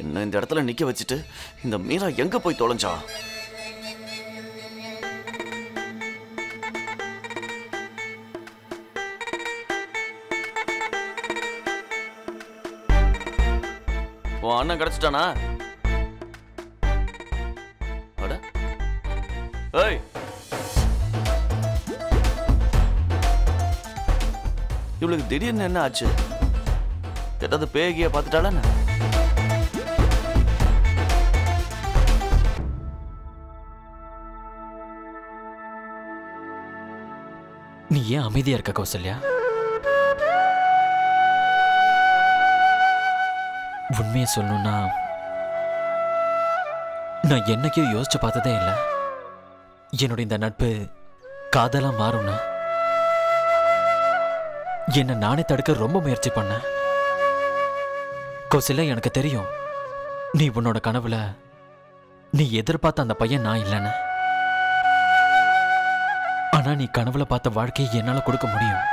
என்ன இந்த இடத்துல நிக்க வச்சுட்டு இந்த மீரா எங்க போய் தொலைஞ்சா உன் அண்ணன் கிடைச்சிட்டானா அட ஏய் இவளுக்கு திடீர்னு என்ன ஆச்சு ஏதாவது பேகிய பார்த்துட்டாளா என்ன? நீ ஏன் அமைதியா இருக்க கௌசல்யா உண்மையை சொல்லணும்னா நான் என்னைக்கும் யோசிச்சு பார்த்ததே இல்லை என்னோட இந்த நட்பு காதலா மாறும்னு என்னை நானே தடுக்க ரொம்ப முயற்சி பண்ணேன் கௌசல்யா எனக்கு தெரியும் நீ உன்னோட கனவுல நீ எதிர்பார்த்த அந்த பையன் நான் இல்லைன்னு ஆனா நீ கனவுல பார்த்த வாழ்க்கையை என்னால கொடுக்க முடியும்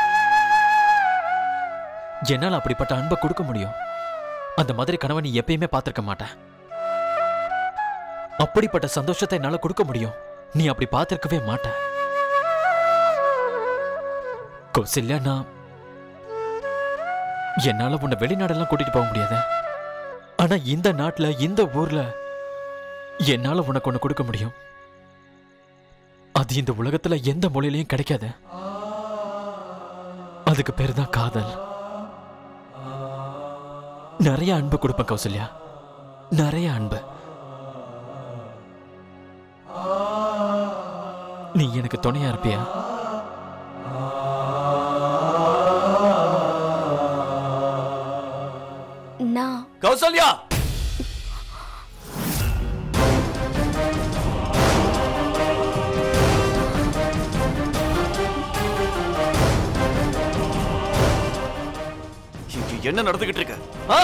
என்னால அப்படிப்பட்ட அன்பை கொடுக்க முடியும் அந்த மாதிரி கனவை நீ எப்பயுமே பார்த்திருக்க மாட்ட அப்படிப்பட்ட சந்தோஷத்தை என்னால கொடுக்க முடியும் நீ அப்படி பார்த்திருக்கவே மாட்ட கௌசல்யா நான் என்னால உன்னை வெளிநாடெல்லாம் கூட்டிட்டு போக முடியாது ஆனா இந்த நாட்டுல இந்த ஊர்ல என்னால உனக்கு ஒண்ணு கொடுக்க முடியும் அது இந்த உலகத்துல எந்த மொழியிலையும் கிடைக்காது அதுக்கு பேர் தான் காதல் நிறைய அன்பு கொடுப்பேன் கௌசல்யா நிறைய அன்பு நீ எனக்கு துணையா இருப்பியா நான் கௌசல்யா இங்க என்ன நடந்துகிட்டு இருக்கு ஆ?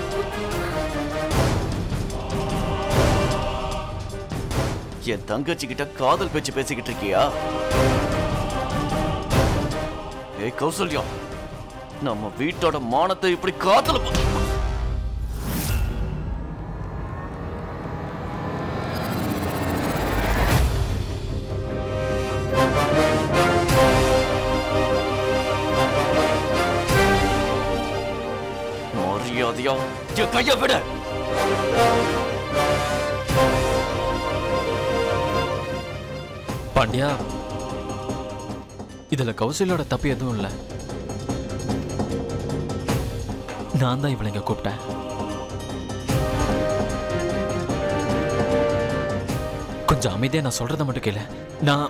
என் தங்கச்சி கிட்ட காதல் பேச்சு பேசிக்கிட்டு இருக்கியா ஏய் கௌசல்யா நம்ம வீட்டோட மானத்தை இப்படி காதல மரியாதையா என் கைய விட பாண்டியா இதுல கௌசல்யோட தப்பு எதுவும் இல்ல நான் தான் இவளை இங்க கூப்பிட்டேன் கொஞ்சம் அமைதியா நான் சொல்றத மட்டும் கேளு நான்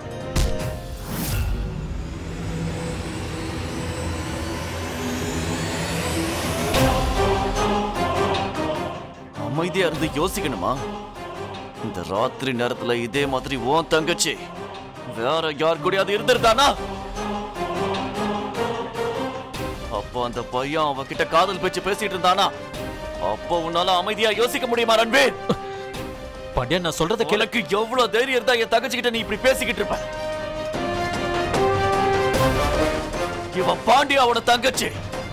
அமைதியா இருந்து யோசிக்கணுமா இந்த ராத்திரி நேரத்துல இதே மாதிரி உன் தங்கச்சி வேற யார் கூடயாவது இருந்திருந்தானா அப்போ அந்த பையன் அவகிட்ட காதல் பேச்சு பேசிட்டு இருந்தானா அப்போ உன்னால அமைதியா யோசிக்க முடியுமா ரன்பீர் பாண்டியா நான் சொல்றத கேளு எனக்கு எவ்வளவு தைரியம் இருந்தா என் தங்கச்சி கிட்ட நீ இப்படி பேசிக்கிட்டு இருப்ப இவன் பாண்டியாவோட தங்கச்சி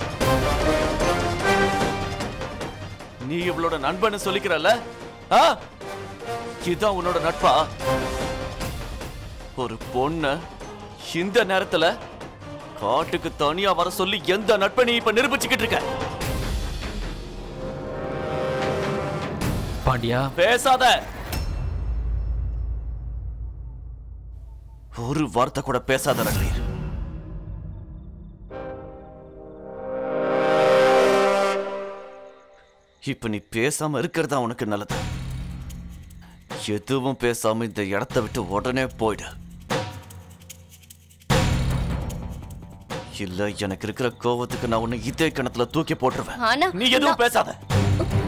நீ இவளோட நண்பன்னு சொல்லிக்கிறல்ல ஆ? இதான் உன்னோட நட்பா ஒரு பொண்ண இந்த நேரத்துல காட்டுக்கு தனியா வர சொல்லி எந்த நட்பை நீ இப்ப நிரூபிச்சுக்கிட்டு இருக்க பாண்டியா பேசாத ஒரு வார்த்தை கூட பேசாத ரன்வீர் இப்ப நீ பேசாம இருக்கிறதா உனக்கு நல்லது எதுவும் பேசாம இந்த இடத்த விட்டு உடனே போயிடு இல்ல எனக்கு இருக்கிற கோவத்துக்கு நான் உன்னை இதே கணத்துல தூக்கி போட்டுருவேன் ஆனா நீ எதுவும் பேசாத